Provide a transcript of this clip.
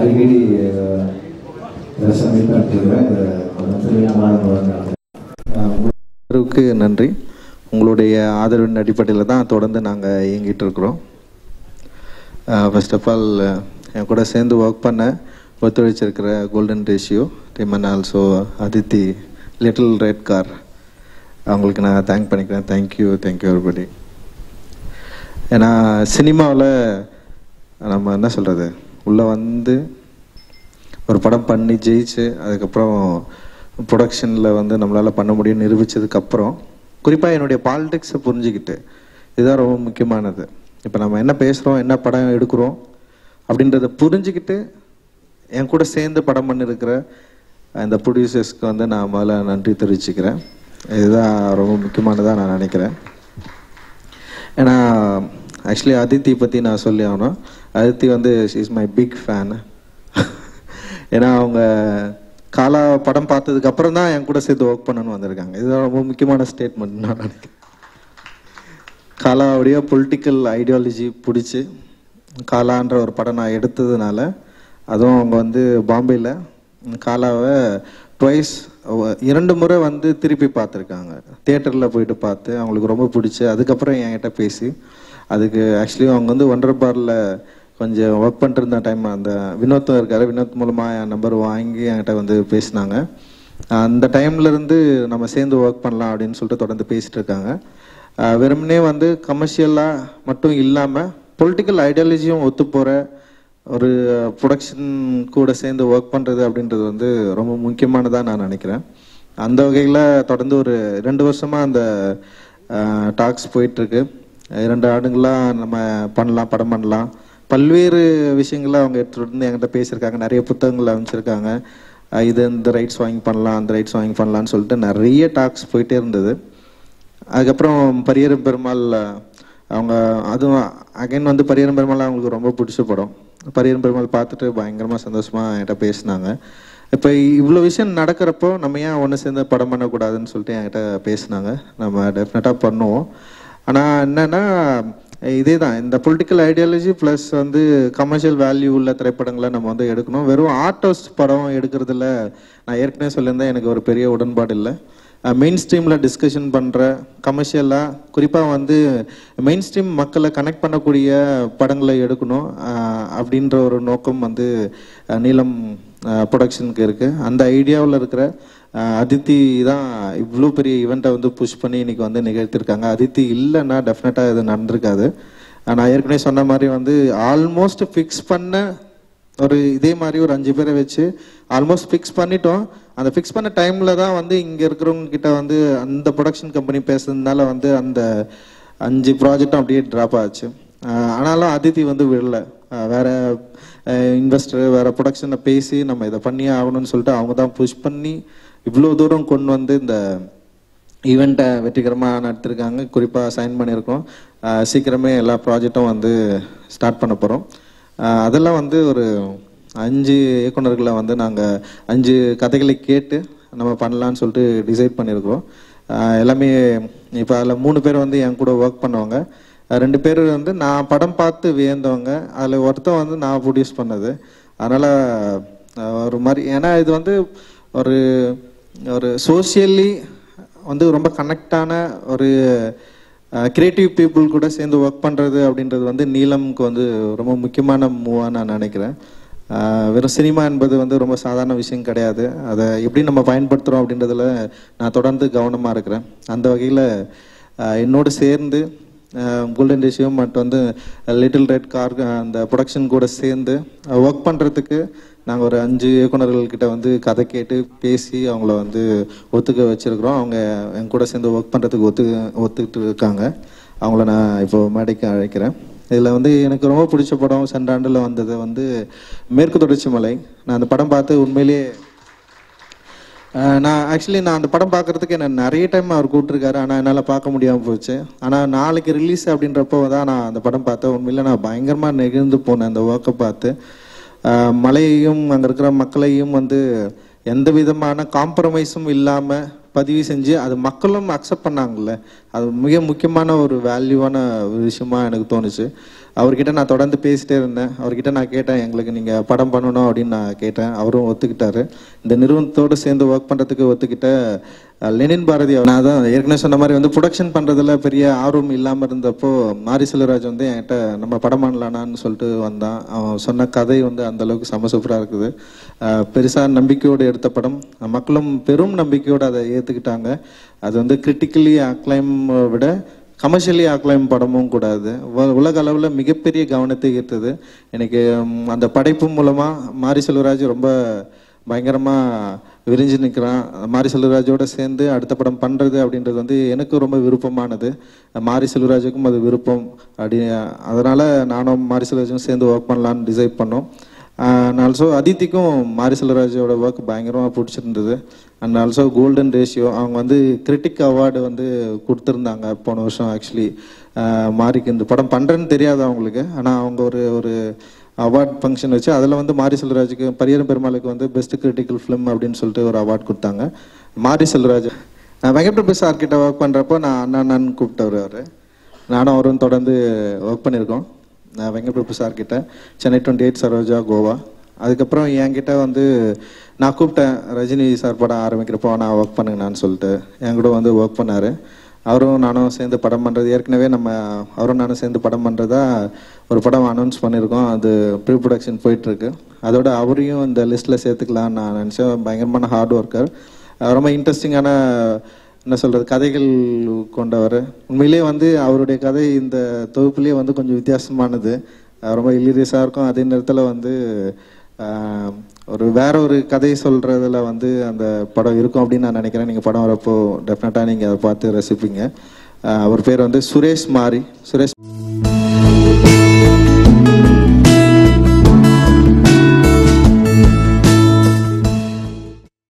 அடிக்கடி சந்திப்பு நடத்திடுவேன் ஆதரவுக்கு நன்றி உங்களுடைய ஆதரவின் அடிப்படையில் தான் தொடர்ந்து நாங்கள் இயங்கிட்டு இருக்கிறோம் ஃபர்ஸ்ட் ஆஃப் ஆல் என் கூட சேர்ந்து ஒர்க் பண்ண ஒத்துழைச்சிருக்கிற golden ratio team and also Aditi little red car அவங்களுக்கு நான் தேங்க் பண்ணிக்கிறேன் தேங்க்யூ தேங்க்யூ everybody ஏன்னா சினிமாவில் நம்ம என்ன சொல்கிறது உள்ளே வந்து ஒரு படம் பண்ணி ஜெயிச்சு அதுக்கப்புறம் ப்ரொடக்ஷனில் வந்து நம்மளால் பண்ண முடியும்னு நிரூபித்ததுக்கப்புறம் குறிப்பாக என்னுடைய பாலிடிக்ஸை புரிஞ்சுக்கிட்டு இதுதான் ரொம்ப முக்கியமானது இப்போ நம்ம என்ன பேசுகிறோம் என்ன படம் எடுக்கிறோம் அப்படின்றத புரிஞ்சுக்கிட்டு என் கூட சேர்ந்து படம் பண்ணியிருக்கிற இந்த ப்ரொடியூசர்ஸ்க்கு வந்து நான் முதல்ல நன்றி தெரிவிச்சுக்கிறேன் இதுதான் ரொம்ப முக்கியமானதாக நான் நினைக்கிறேன் ஏன்னா ஆக்சுவலி அதித்தி பற்றி நான் சொல்லி ஆகணும் அதித்தி வந்து இஸ் மை பிக் ஃபேன் ஏன்னா அவங்க காலா படம் பார்த்ததுக்கு அப்புறம் தான் என் கூட சேர்த்து ஒர்க் பண்ணணும்னு வந்திருக்காங்க இதுதான் ரொம்ப முக்கியமான ஸ்டேட்மெண்ட் நான் நினைக்கிறேன் காலாவுடைய பொலிட்டிக்கல் ஐடியாலஜி பிடிச்சி காலான்ற ஒரு படம் நான் எடுத்ததுனால அதுவும் அவங்க வந்து பாம்பேயில் காலாவை ட்வைஸ் இரண்டு முறை வந்து திருப்பி பார்த்துருக்காங்க தியேட்டரில் போயிட்டு பார்த்து அவங்களுக்கு ரொம்ப பிடிச்சி அதுக்கப்புறம் என்கிட்ட பேசி அதுக்கு ஆக்சுவலி அவங்க வந்து ஒண்டர் பாரில் கொஞ்சம் ஒர்க் பண்ணிருந்த டைம் அந்த வினோத்தும் இருக்காரு வினோத் மூலமாக என் நம்பர் வாங்கி என்கிட்ட வந்து பேசினாங்க அந்த டைம்ல இருந்து நம்ம சேர்ந்து ஒர்க் பண்ணலாம் அப்படின்னு சொல்லிட்டு தொடர்ந்து பேசிட்டு இருக்காங்க ஆஹ் வெறுமனே வந்து கமர்ஷியலாக மட்டும் இல்லாமல் பொலிட்டிக்கல் ஐடியாலஜியும் ஒத்து போகிற ஒரு ப்ரொடக்ஷன் கூட சேர்ந்து ஒர்க் பண்ணுறது அப்படின்றது வந்து ரொம்ப முக்கியமானதாக நான் நினைக்கிறேன் அந்த வகையில் தொடர்ந்து ஒரு ரெண்டு வருஷமாக அந்த டாக்ஸ் போயிட்டுருக்கு இரண்டு ஆண்டுகளாக நம்ம பண்ணலாம் படம் பண்ணலாம் பல்வேறு விஷயங்களை அவங்க எடுத்துகிட்டு வந்து என்கிட்ட பேசியிருக்காங்க நிறைய புத்தகங்கள் அமைச்சிருக்காங்க அஹ் இது இந்த ரைட்ஸ் வாங்கி பண்ணலாம் அந்த ரைட்ஸ் வாங்கி பண்ணலாம்னு சொல்லிட்டு நிறைய டாக்ஸ் போயிட்டே இருந்தது அதுக்கப்புறம் பரியரும் பெருமாள் அவங்க அதுவும் அகைன் வந்து பரியரும் பெருமாள் அவங்களுக்கு ரொம்ப பிடிச்ச படம் பரியரும் பெருமாள் பார்த்துட்டு பயங்கரமாக சந்தோஷமாக என்கிட்ட பேசினாங்க இப்போ இவ்வளோ விஷயம் நடக்கிறப்போ நம்ம ஏன் ஒன்று சேர்ந்து படம் பண்ணக்கூடாதுன்னு சொல்லிட்டு என்கிட்ட பேசினாங்க நம்ம டெஃபினட்டாக பண்ணுவோம் ஆனால் என்னன்னா இதே தான் இந்த பொலிட்டிக்கல் ஐடியாலஜி ப்ளஸ் வந்து கமர்ஷியல் வேல்யூ உள்ள திரைப்படங்களை நம்ம வந்து எடுக்கணும் வெறும் ஆர்டிஸ்ட் படம் எடுக்கிறதுல நான் ஏற்கனவே சொல்லியிருந்தேன் எனக்கு ஒரு பெரிய உடன்பாடு இல்லை மெயின் ஸ்ட்ரீமில் டிஸ்கஷன் பண்ணுற கமர்ஷியலாக குறிப்பாக வந்து மெயின் ஸ்ட்ரீம் மக்களை கனெக்ட் பண்ணக்கூடிய படங்களை எடுக்கணும் அஹ் அப்படின்ற ஒரு நோக்கம் வந்து அஹ் நீலம் ப்ரொடக்ஷனுக்கு இருக்குது அந்த ஐடியாவில் இருக்கிற அஹ் அதித்தி தான் இவ்வளோ பெரிய ஈவெண்ட்டை வந்து புஷ் பண்ணி இன்னைக்கு வந்து நிகழ்த்திருக்காங்க அதித்தி இல்லைன்னா டெஃபினட்டாக இது நடந்திருக்காது அஹ் நான் ஏற்கனவே சொன்ன மாதிரி வந்து ஆல்மோஸ்ட் ஃபிக்ஸ் பண்ண ஒரு இதே மாதிரி ஒரு அஞ்சு பேரை வச்சு ஆல்மோஸ்ட் ஃபிக்ஸ் பண்ணிட்டோம் அந்த ஃபிக்ஸ் பண்ண டைமில் தான் வந்து இங்கே இருக்கிறவங்க கிட்ட வந்து அந்த ப்ரொடக்ஷன் கம்பெனி பேசுறதுனால வந்து அந்த அஞ்சு ப்ராஜெக்டும் அப்படியே ட்ராப் ஆச்சு அஹ் ஆனாலும் அதித்தி வந்து விடல அஹ் வேற இன்வெஸ்டர் வேற ப்ரொடக்ஷனை பேசி நம்ம இதை பண்ணியே ஆகணும்னு சொல்லிட்டு அவங்க தான் புஷ் பண்ணி இவ்வளோ தூரம் கொண்டு வந்து இந்த ஈவெண்ட்டை வெற்றிகரமாக நடத்திருக்காங்க குறிப்பாக சைன் பண்ணியிருக்கோம் அஹ் சீக்கிரமே எல்லா ப்ராஜெக்டும் வந்து ஸ்டார்ட் பண்ண போகிறோம் அதெல்லாம் வந்து ஒரு அஞ்சு இயக்குனர்களை வந்து நாங்கள் அஞ்சு கதைகளை கேட்டு நம்ம பண்ணலான்னு சொல்லிட்டு டிசைட் பண்ணியிருக்கிறோம் அஹ் எல்லாமே இப்போ அதில் மூணு பேர் வந்து என் கூட ஒர்க் பண்ணுவாங்க அஹ் ரெண்டு பேர் வந்து நான் படம் பார்த்து வியந்தவங்க அதில் ஒருத்தன் வந்து நான் ப்ரொடியூஸ் பண்ணது அதனால் ஒரு மாதிரி ஏன்னா இது வந்து ஒரு ஒரு சோஷியலி வந்து ரொம்ப கனெக்டான ஒரு கிரியேட்டிவ் பீப்புள் கூட சேர்ந்து ஒர்க் பண்ணுறது அப்படின்றது வந்து நீலம்க்கு வந்து ரொம்ப முக்கியமான மூவாக நான் நினைக்கிறேன் அஹ் வெறும் சினிமா என்பது வந்து ரொம்ப சாதாரண விஷயம் கிடையாது அதை எப்படி நம்ம பயன்படுத்துகிறோம் அப்படின்றதுல நான் தொடர்ந்து கவனமாக இருக்கிறேன் அந்த வகையில் என்னோடு சேர்ந்து கோல்டன் ரேஷியோ மற்றும் வந்து லிட்டில் ரெட் கார் அந்த ப்ரொடக்ஷன் கூட சேர்ந்து ஒர்க் பண்ணுறதுக்கு நாங்கள் ஒரு அஞ்சு இயக்குனர்கள் கிட்ட வந்து கதை கேட்டு பேசி அவங்கள வந்து ஒத்துக்க வச்சிருக்கிறோம் அவங்க என் கூட சேர்ந்து ஒர்க் பண்ணுறதுக்கு ஒத்து ஒத்துக்கிட்டு இருக்காங்க அவங்கள நான் இப்போ மேடைக்கு அழைக்கிறேன் இதில் வந்து எனக்கு ரொம்ப பிடிச்ச படம் சென்ற ஆண்டில் வந்தது வந்து மேற்கு தொடர்ச்சி மலை நான் அந்த படம் பார்த்து உண்மையிலேயே அஹ் நான் ஆக்சுவலி நான் அந்த படம் பார்க்கறதுக்கு என்ன நிறைய டைம் அவர் கூப்பிட்டுருக்காரு ஆனால் என்னால் பார்க்க முடியாமல் போச்சு ஆனால் நாளைக்கு ரிலீஸ் அப்படின்றப்போ தான் நான் அந்த படம் பார்த்தேன் உண்மையில நான் பயங்கரமாக நெகிழ்ந்து போனேன் அந்த ஒர்க்கை பார்த்து அஹ் மலையையும் அங்கே இருக்கிற மக்களையும் வந்து எந்த விதமான காம்ப்ரமைஸும் இல்லாமல் பதிவு செஞ்சு அது மக்களும் அக்செப்ட் பண்ணாங்கல்ல அது மிக முக்கியமான ஒரு வேல்யூவான ஒரு விஷயமா எனக்கு தோணுச்சு அவர்கிட்ட நான் தொடர்ந்து பேசிட்டே இருந்தேன் அவர்கிட்ட நான் கேட்டேன் எங்களுக்கு நீங்கள் படம் பண்ணணும் அப்படின்னு நான் கேட்டேன் அவரும் ஒத்துக்கிட்டாரு இந்த நிறுவனத்தோடு சேர்ந்து ஒர்க் பண்ணுறதுக்கு ஒத்துக்கிட்ட அஹ், லெனின் பாரதி அவர் நான் தான் ஏற்கனவே சொன்ன மாதிரி வந்து ப்ரொடக்ஷன் பண்ணுறதுல பெரிய ஆர்வம் இல்லாமல் இருந்தப்போ மாரி செல்வராஜ் வந்து என்கிட்ட நம்ம படம் பண்ணலானான்னு சொல்லிட்டு வந்தான் அவன் சொன்ன கதை வந்து அந்த அளவுக்கு செம சூப்பராக இருக்குது பெருசாக நம்பிக்கையோடு எடுத்த படம் மக்களும் பெரும் நம்பிக்கையோடு அதை ஏற்றுக்கிட்டாங்க அது வந்து கிரிட்டிக்கலி அக்ளைம் விட கமர்ஷியலி அக்ளைம் படமும் கூடாது உ- உலக அளவில் மிகப்பெரிய கவனத்தை ஈர்த்தது எனக்கு ம், அந்த படைப்பு மூலமாக மாரி செல்வராஜ் ரொம்ப பயங்கரமாக விரிஞ்சு நிற்கிறான் மாரி செல்வராஜோட சேர்ந்து அடுத்த படம் பண்ணுறது அப்படின்றது வந்து எனக்கு ரொம்ப விருப்பமானது மாரி செல்வராஜுக்கும் அது விருப்பம் அப்படி அதனால் நானும் மாரி செல்வராஜும் சேர்ந்து ஒர்க் பண்ணலான்னு டிசைட் பண்ணோம் அண்ட் ஆல்சோ அதித்திக்கும் மாரி செல்வராஜோட ஒர்க் பயங்கரமாக பிடிச்சிருந்தது அண்ட் ஆல்சோ கோல்டன் ரேஷியோ அவங்க வந்து கிரிட்டிக் அவார்டு வந்து கொடுத்துருந்தாங்க போன வருஷம் ஆக்சுவலி மாரிக்கு இந்த படம் பண்ணுறேன்னு தெரியாது அவங்களுக்கு ஆனால் அவங்க ஒரு ஒரு அவார்ட் ஃபங்க்ஷன் வச்சு அதில் வந்து மாரி செல்வராஜுக்கு பரியரும் பெருமாளுக்கு வந்து பெஸ்ட் கிரிட்டிக்கல் ஃபிலிம் அப்படின்னு சொல்லிட்டு ஒரு அவார்ட் கொடுத்தாங்க மாரி செல்வராஜ் நான் வெங்கட்பிரபு சார் கிட்ட ஒர்க் பண்ணுறப்போ நான் அண்ணா அண்ணான்னு கூப்பிட்டவர் அவர் நானும் அவரும் தொடர்ந்து ஒர்க் பண்ணியிருக்கோம் நான் வெங்கட்பிரபு சார் கிட்ட சென்னை டுவெண்ட்டி எயிட் சரோஜா கோவா அதுக்கப்புறம் என்கிட்ட வந்து நான் கூப்பிட்டேன் ரஜினி சார் படம் ஆரம்பிக்கிறப்போ நான் ஒர்க் பண்ணுங்கண்ணான்னு சொல்லிட்டு என் கூட வந்து ஒர்க் பண்ணார் அவரும் நானும் சேர்ந்து படம் பண்ணுறது ஏற்கனவே நம்ம அவரும் நானும் சேர்ந்து படம் பண்ணுறதா ஒரு படம் அனௌன்ஸ் பண்ணியிருக்கோம் அது ப்ரீ ப்ரொடக்ஷன் போயிட்டுருக்கு அதோட அவரையும் இந்த லிஸ்ட்டில் சேர்த்துக்கலாம்னு நான் நினச்சேன் பயங்கரமான ஹார்ட் ஒர்க்கர் ரொம்ப இன்ட்ரெஸ்டிங்கான என்ன சொல்கிறது கதைகள் கொண்டவர் உண்மையிலேயே வந்து அவருடைய கதை இந்த தொகுப்புலேயே வந்து கொஞ்சம் வித்தியாசமானது அஹ் ரொம்ப இல்லீரியஸாக இருக்கும் அதே நேரத்தில் வந்து ஆஹ், ஒரு வேற ஒரு கதை சொல்கிறதுல வந்து அந்த படம் இருக்கும் அப்படின்னு நான் நினைக்கிறேன் நீங்கள் படம் வரப்போ டெஃபினட்டாக நீங்கள் அதை பார்த்து ரசிப்பீங்க ஆஹ் அவர் பேர் வந்து சுரேஷ் மாரி சுரேஷ்